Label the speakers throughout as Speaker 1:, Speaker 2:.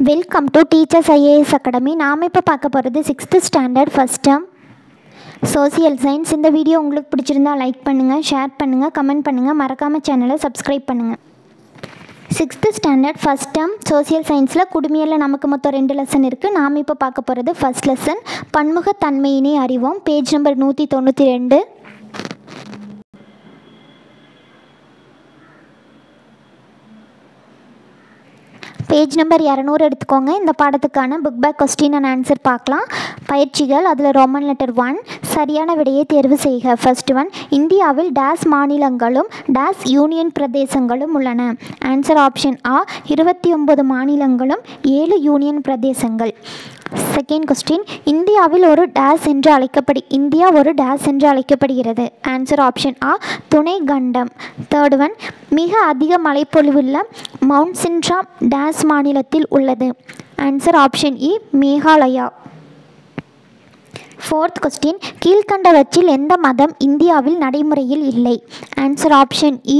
Speaker 1: welcome to teachers IAS academy நாம் இப்போ பார்க்க போகிறது sixth standard first term social science இந்த வீடியோ உங்களுக்கு பிடிச்சிருந்தா லைக் பண்ணுங்கள் ஷேர் பண்ணுங்கள் கமெண்ட் பண்ணுங்கள் மறக்காமல் சேனலை சப்ஸ்கிரைப் பண்ணுங்கள் sixth standard first term social சயின்ஸில் குடுமியலில் நமக்கு மொத்தம் ரெண்டு லெசன் இருக்குது நாம் இப்போ பார்க்க போகிறது ஃபஸ்ட் லெசன் பன்முகத்தன்மையினை அறிவோம் பேஜ் நம்பர் நூற்றி தொண்ணூற்றி ரெண்டு பேஜ் நம்பர் இரநூறு எடுத்துக்கோங்க இந்த பாடத்துக்கான book back question and answer பார்க்கலாம் பயிற்சிகள் அதில் ரோமன் லெட்டர் ஒன் சரியான விடையை தேர்வு செய்க ஃபர்ஸ்ட் ஒன் இந்தியாவில் டேஸ் மாநிலங்களும் டேஸ் யூனியன் பிரதேசங்களும் உள்ளன ஆன்சர் ஆப்ஷன் ஆ இருபத்தி ஒன்பது மாநிலங்களும் ஏழு யூனியன் பிரதேசங்கள் செகண்ட் கொஸ்டின் இந்தியாவில் ஒரு டேஸ் என்று அழைக்கப்படி இந்தியா ஒரு டேஸ் என்று அழைக்கப்படுகிறது ஆன்சர் ஆப்ஷன் ஆ துணை கண்டம் தேர்ட் ஒன் மிக அதிக மழைப்பொழிவுள்ள மவுண்ட் சின்ட்ராம் டேஸ் மாநிலத்தில் உள்ளது ஆன்சர் ஆப்ஷன் இ மேகாலயா ஃபோர்த் கொஸ்டின் கீழ்கண்டவற்றில் எந்த மதம் இந்தியாவில் நடைமுறையில் இல்லை ஆன்சர் ஆப்ஷன் இ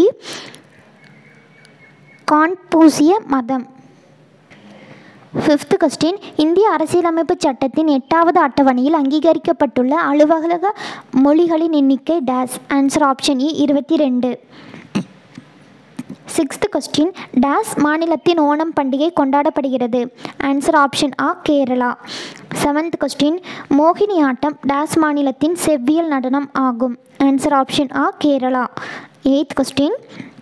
Speaker 1: கான்பூசிய மதம் ஃபிஃப்த் கொஸ்டின் இந்திய அரசியலமைப்பு சட்டத்தின் எட்டாவது அட்டவணையில் அங்கீகரிக்கப்பட்டுள்ள அலுவலக மொழிகளின் எண்ணிக்கை டேஸ் ஆன்சர் ஆப்ஷன் இ இருபத்தி ரெண்டு சிக்ஸ்த் கொஸ்டின் டேஸ் மாநிலத்தின் ஓணம் பண்டிகை கொண்டாடப்படுகிறது ஆன்சர் ஆப்ஷன் ஆ கேரளா செவன்த் கொஸ்டின் மோகினி ஆட்டம் டேஸ் மாநிலத்தின் செவ்வியல் நடனம் ஆகும் ஆன்சர் ஆப்ஷன் ஆ Kerala eighth question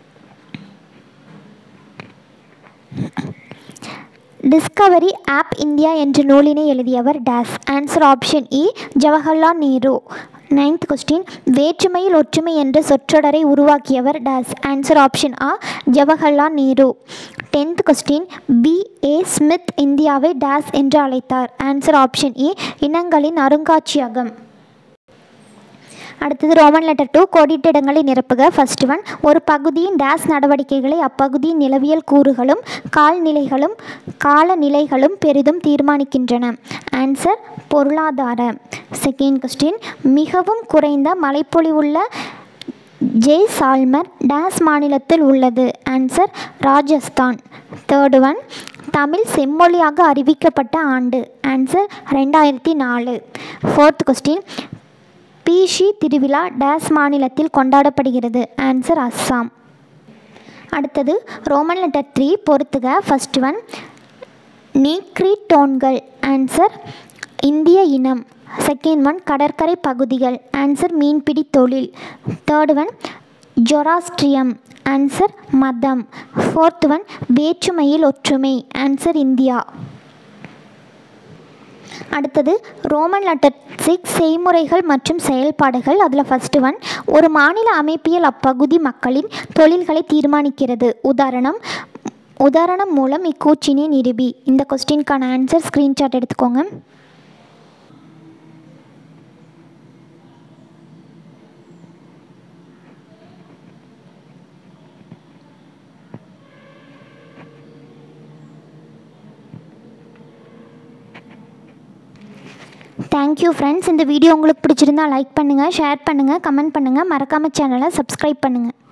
Speaker 1: Discovery of India என்ற நூலினை எழுதியவர் டேஸ் ஆன்சர் ஆப்ஷன் இ ஜவஹர்லால் நேரு நைன்த் கொஸ்டின் வேற்றுமையில் ஒற்றுமை என்ற சொற்றொடரை உருவாக்கியவர் டேஸ் ஆன்சர் ஆப்ஷன் ஆ Jawaharlal Nehru tenth question B A Smith இந்தியாவை டேஸ் என்று அழைத்தார் ஆன்சர் ஆப்ஷன் இ இனங்களின் அருங்காட்சியகம் அடுத்தது ரோமன் லெட்டர் டூ கோடிட்ட இடங்களை நிரப்புக ஃபர்ஸ்ட் ஒன் ஒரு பகுதியின் டேஸ் நடவடிக்கைகளை அப்பகுதியின் நிலவியல் கூறுகளும் கால்நிலைகளும் காலநிலைகளும் பெரிதும் தீர்மானிக்கின்றன ஆன்சர் பொருளாதார செகண்ட் கொஸ்டின் மிகவும் குறைந்த மழைப்பொழிவுள்ள ஜெய் சால்மர் டேஸ் மாநிலத்தில் உள்ளது answer Rajasthan third one Tamil செம்மொழியாக அறிவிக்கப்பட்ட ஆண்டு ஆன்சர் ரெண்டாயிரத்தி நாலு ஃபோர்த் கொஸ்டின் பீஷி திருவிழா டேஸ் மாநிலத்தில் கொண்டாடப்படுகிறது ஆன்சர் அஸ்ஸாம் அடுத்தது ரோமன் லெட்டர் த்ரீ பொறுத்துக ஃபஸ்ட் ஒன் நீக்ரிட்டோன்கள் ஆன்சர் இந்திய இனம் செகண்ட் ஒன் கடற்கரை பகுதிகள் ஆன்சர் மீன்பிடி தொழில் தேர்ட் ஒன் ஜொராஸ்ட்ரியம் ஆன்சர் மதம் ஃபோர்த் ஒன் வேற்றுமையில் ஒற்றுமை ஆன்சர் இந்தியா அடுத்தது ரோமன் லெட்டர் சிக்ஸ் செய்முறைகள் மற்றும் செயல்பாடுகள் அதில் ஃபஸ்ட்டு ஒன் ஒரு மாநில அமைப்பியல் அப்பகுதி மக்களின் தொழில்களை தீர்மானிக்கிறது உதாரணம் உதாரணம் மூலம் இக்கூச்சினை நிரூபி இந்த கொஸ்டினுக்கான ஆன்சர் ஸ்க்ரீன்ஷாட் எடுத்துக்கோங்க தேங்க்யூ ஃப்ரெண்ட்ஸ் இந்த வீடியோ உங்களுக்கு பிடிச்சிருந்தா லைக் பண்ணுங்கள் ஷேர் பண்ணுங்கள் கமெண்ட் பண்ணுங்கள் மறக்காமல் சேனலை சப்ஸ்கிரைப் பண்ணுங்கள்